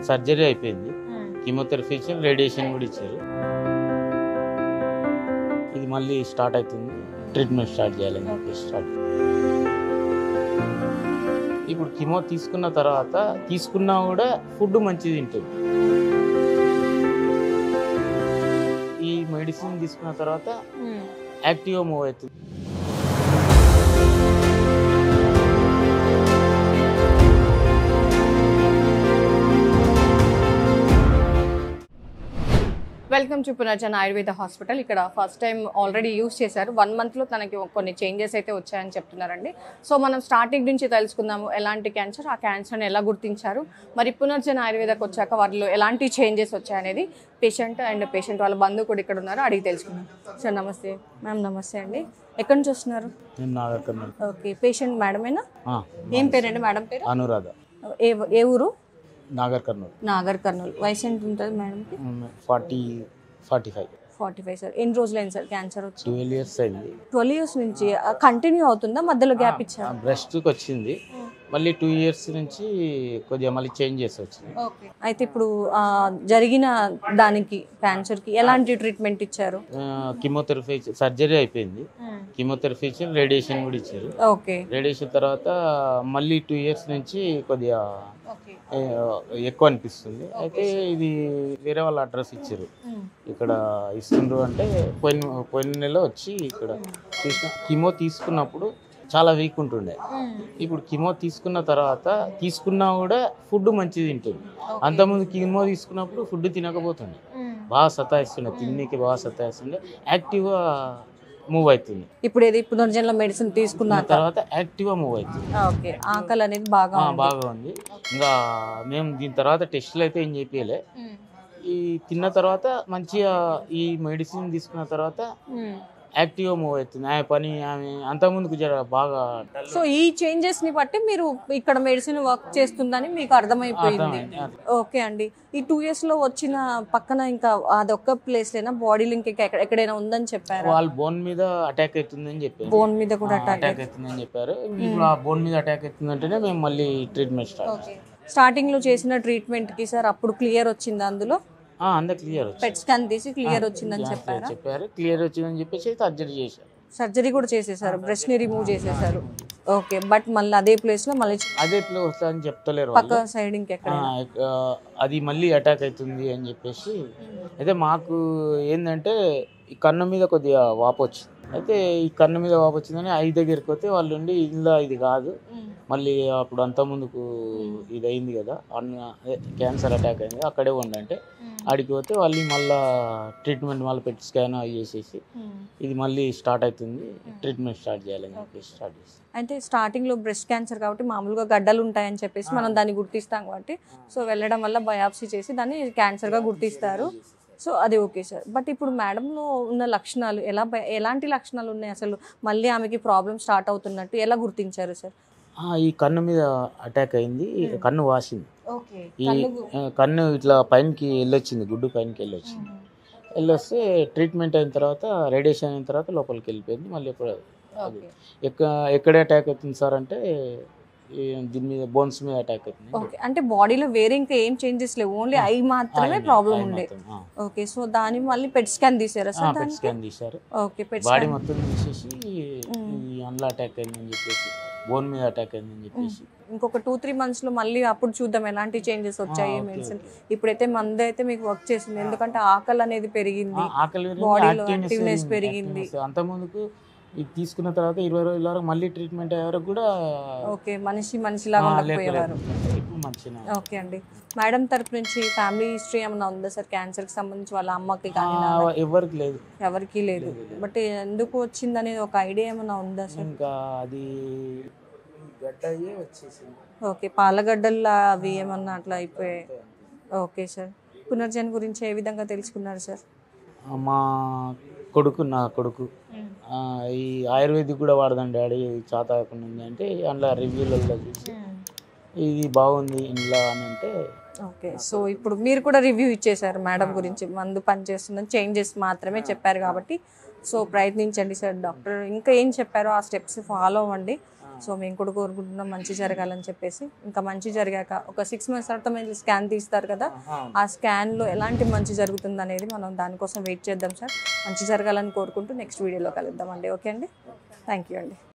Surgery అయిపోయింది chemotherapy ఇచ్చారు radiation కూడా ఇచ్చారు ఇది మళ్ళీ స్టార్ట్ అవుతుంది ట్రీట్మెంట్ స్టార్ట్ చేయాలని చెప్పి స్టార్ట్ ఇప్పుడు కిమో తీసుకున్న తర్వాత తీసుకున్నా కూడా ఫుడ్ మంచిది తింటుంది ఈ మెడిసిన్ తీసుకున్న తర్వాత యాక్టివ్గా మూవ్ అవుతుంది welcome to Punarjan Ayurveda hospital ఇక్కడ ఫస్ట్ టైం ఆల్రెడీ యూస్ చేశారు వన్ మంత్లో తనకి కొన్ని చేంజెస్ అయితే వచ్చాయని చెప్తున్నారండి సో మనం స్టార్టింగ్ నుంచి తెలుసుకుందాము ఎలాంటి క్యాన్సర్ ఆ క్యాన్సర్ని ఎలా గుర్తించారు మరి పునర్జన్ ఆయుర్వేదకు వచ్చాక వారిలో ఎలాంటి చేంజెస్ వచ్చాయనేది పేషెంట్ అండ్ పేషెంట్ వాళ్ళ బంధువు కూడా ఇక్కడ ఉన్నారు అడిగి తెలుసుకుందాం సార్ నమస్తే మ్యామ్ నమస్తే అండి ఎక్కడి నుంచి వస్తున్నారు నేను నాగర్ కర్నూలు ఓకే పేషెంట్ మేడమేనా ఆ, ఏం పేరండి మేడం పేరు అనురాధ ఏ ఏ ఊరు నాగర్ కర్నూలు నాగర్ కర్నూలు వయసు ఎంత ఉంటుంది మేడంకి forty forty five forty five sir ఎన్ని రోజులైంది సార్ క్యాన్సర్ వచ్చి ట్వెల్వ్ ఇయర్స్ అయింది ట్వెల్వ్ ఇయర్స్ నుంచి కంటిన్యూ అవుతుందా మధ్యలో గ్యాప్ ఇచ్చారు బ్రెస్ట్కి వచ్చింది మళ్ళీ టూ ఇయర్స్ నుంచి కొద్దిగా మళ్ళీ చేంజెస్ వచ్చింది అయితే ఇప్పుడు ఆ, జరిగిన దానికి క్యాన్సర్ కి ఎలాంటి ట్రీట్మెంట్ ఇచ్చారు కీమోథెరపీ సర్జరీ అయిపోయింది కీమోథెరపీ ఇచ్చారు రేడియేషన్ కూడా ఇచ్చారు ఓకే రేడియేషన్ తర్వాత మళ్ళీ టూ ఇయర్స్ నుంచి కొద్దిగా ఏ, ఎక్కువ అనిపిస్తుంది అయితే ఇది వేరే వాళ్ళ అడ్రస్ ఇచ్చారు ఇక్కడ ఇస్తుండ్రు అంటే పోయిన పోయిన నెల వచ్చి ఇక్కడ చూసిన కిమో తీసుకున్నప్పుడు చాలా వీక్ ఉంటుండే ఇప్పుడు కిమో తీసుకున్న తర్వాత తీసుకున్నా కూడా ఫుడ్ మంచిది తింటుంది అంతకుముందు కిమో తీసుకున్నప్పుడు ఫుడ్ తినకపోతుండే బాగా సతాయిస్తుండే తిన్నీకి బాగా సతాయిస్తుండే యాక్టివ్గా మూవ్ అవుతుంది ఇప్పుడు ఏది పునర్జన్ల మెడిసిన్ తీసుకున్నాక తర్వాత యాక్టివ్గా మూవ్ అవుతుంది ఓకే ఆకలి అనేది బాగా ఆ, ఉంది. బాగా ఉంది ఇంకా మేము దీని తర్వాత టెస్టులు అయితే ఏం చేపియలే ఈ తిన్న తర్వాత మంచిగా ఈ మెడిసిన్ తీసుకున్న తర్వాత మ్మ్. యాక్టివ్గా మూవ్ అవుతుంది ఆమె పని ఆమె అంతకుముందుకు జర బాగా సో ఈ చేంజెస్ ని బట్టి మీరు ఇక్కడ మెడిసిన్ వర్క్ చేస్తుందని మీకు అర్థమైపోయింది అర్థమైంది. ఓకే అండి ఈ టూ ఇయర్స్ లో వచ్చిన పక్కన ఇంకా అదొక్క ప్లేస్ లేనా బాడీలో ఇంకా ఎక్కడ- ఎక్కడైనా ఉందని చెప్పారు వాళ్ళ బోన్ మీద అటాక్ అవుతుందని చెప్పారు బోన్ మీద కూడా అటాక్ అటాక్ అవుతుందని చెప్పారు ఇప్పుడు ఆ బోన్ మీద అటాక్ అవుతుందంటేనే మేము మళ్ళీ ట్రీట్మెంట్ స్టార్ట్ స్టార్టింగ్ లో చేసిన ట్రీట్మెంట్ కి సార్ అప్పుడు క్లియర్ వచ్చింది అందులో అందరు క్లియర్ వచ్చింది పెట్ స్కాన్ తీసి క్లియర్ వచ్చిందని చెప్పారా చెప్పారు క్లియర్ వచ్చిందని చెప్పేసి సర్జరీ చేశారు సర్జరీ కూడా చేసేసారు బ్రెస్ట్ ని రిమూవ్ చేసేసారు ఓకే బట్ మళ్ళీ అదే ప్లేస్ లో మళ్ళీ అదే ప్లే వస్తుందని చెప్తలేరు పక్క వాళ్ళు సైడ్ ఇంకెక్కడ ఆ, ఆ, అది మళ్ళీ అటాక్ అవుతుంది అని చెప్పేసి అయితే మాకు ఏంటంటే ఈ కన్ను మీద కొద్దిగా వాపు వచ్చింది అయితే ఈ కన్ను మీద వాపు వచ్చిందని ఐ దగ్గరికి పోతే వాళ్ళు ఉండి ఇందులో ఇది కాదు మళ్ళీ అప్పుడు అంత ముందుకు ఇది అయింది కదా అన్న అదే క్యాన్సర్ అటాక్ అయింది అక్కడే ఉండంటే ఆడికి పోతే వాళ్ళు మళ్ళీ ట్రీట్మెంట్ మళ్ళీ పెట్టి స్కాన్ అవి చేసేసి ఇది మళ్ళీ స్టార్ట్ అవుతుంది ట్రీట్మెంట్ స్టార్ట్ చేయాలని చెప్పేసి స్టార్ట్ చేసి అంటే స్టార్టింగ్ లో బ్రెస్ట్ క్యాన్సర్ కాబట్టి మామూలుగా గడ్డలు ఉంటాయని చెప్పేసి మనం దాన్ని గుర్తిస్తాం కాబట్టి సో వెళ్ళడం వల్ల బయాప్సీ చేసి దాన్ని క్యాన్సర్ గా గుర్తిస్తారు సో అది ఓకే సార్ బట్ ఇప్పుడు మేడంలో ఉన్న లక్షణాలు ఎలా బయ- ఎలాంటి లక్షణాలు ఉన్నాయి అసలు మళ్ళీ ఆమెకి ప్రాబ్లమ్ స్టార్ట్ అవుతున్నట్టు ఎలా గుర్తించారు సార్ ఆ, ఈ కన్ను మీద అటాక్ అయింది కన్ను వాసింది ఓకే ఈ ఆ, కన్ను ఇట్లా పైనకి వెళ్ళొచ్చింది గుడ్డు పైనకి వెళ్ళొచ్చింది వెళ్ళొస్తే ట్రీట్మెంట్ అయిన తర్వాత రేడియేషన్ అయిన తర్వాత లోపలికి వెళ్ళిపోయింది మళ్ళీ ఎప్పుడు అది ఎక్క ఎక్కడ అటాక్ అవుతుంది సార్ అంటే ఈ దీని మీద బోన్స్ మీద అటాక్ అవుతుంది ఓకే అంటే బాడీలో వేరే ఇంకా ఏం చేంజెస్ లేవు ఓన్లీ ఐ మాత్రమే ఆ, ప్రాబ్లం ఆ, ఉండే మొత్తం, ఆ. ఓకే సో దాని మళ్ళీ పెట్ స్కాన్ తీసారా ఆ, సార్ పెట్ దానికి స్కాన్ తీశారు ఓకే పెట్ బాడీ స్కాన్ మొత్తం తీసేసి ఈ అందులో అటాక్ అయిందని చెప్పేసి బోన్ మీద అటాక్ అయిందని చెప్పేసి ఇంకొక టూ త్రీ మంత్స్ లో మళ్ళీ అప్పుడు చూద్దాం ఎలాంటి చేంజెస్ వచ్చాయి ఓకే, మెడిసిన్ ఓకే. ఇప్పుడైతే మందు అయితే మీకు వర్క్ చేసింది ఎందుకంటే ఆకలి అనేది పెరిగింది ఆ, ఆకలి పెరిగింది, బాడీలో activeness activeness పెరిగింది, పెరిగింది. activeness. అంతకుముందుకు ఇది తీసుకున్న తర్వాత ఇరవై రోజుల వరకు మళ్ళీ ట్రీట్మెంట్ అయ్యే వరకు కూడా ఓకే మనిషి మనిషిలాగా ఆ, ఉండకపోయేవారు లేపలేదు. ఇప్పుడు మంచిగా ఓకే అండి మేడం తరపు నుంచి ఫ్యామిలీ హిస్టరీ ఏమైనా ఉందా సార్ క్యాన్సర్ కి సంబంధించి వాళ్ళ అమ్మకి కానీ నాన్నకి? ఎవరికి లేదు ఎవరికీ లేదు బట్ ఎందుకు వచ్చిందనేది ఒక ఐడియా ఏమైనా ఉందా సార్ ఇంకా అది గడ్డ అయ్యే వచ్చేసింది ఓకే పాలగడ్డల్లా అవి ఏమన్నా అట్లా అయిపోయాయి ఓకే సార్ పునర్జన్ గురించి ఏ విధంగా తెలుసుకున్నారు సార్ ఆ, మా కొడుకు నా కొడుకు ఆ, ఈ ఆయుర్వేదిక్ కూడా వాడదాం డాడీ ఇది చేత కాకుండా ఉంది అంటే అందులో రివ్యూలలో చూసి ఇది బాగుంది ఇంట్లో అని అంటే ఓకే సో ఇప్పుడు మీరు కూడా రివ్యూ ఇచ్చేసారు మేడం గురించి మందు పనిచేస్తుందని చేంజెస్ మాత్రమే చెప్పారు కాబట్టి సో ప్రయత్నించండి సార్ డాక్టర్ ఇంకా ఏం చెప్పారో ఆ స్టెప్స్ ఫాలో అవ్వండి సో మేము కూడా కోరుకుంటున్నాం మంచి జరగాలని చెప్పేసి ఇంకా మంచి జరిగాక ఒక సిక్స్ మంత్స్ తర్వాత మీరు స్కాన్ తీస్తారు కదా ఆ స్కాన్లో ఎలాంటి మంచి జరుగుతుంది అనేది మనం దానికోసం వెయిట్ చేద్దాం సార్ మంచి జరగాలని కోరుకుంటూ నెక్స్ట్ వీడియోలో కలుద్దాం అండి ఓకే అండి థ్యాంక్ యూ అండి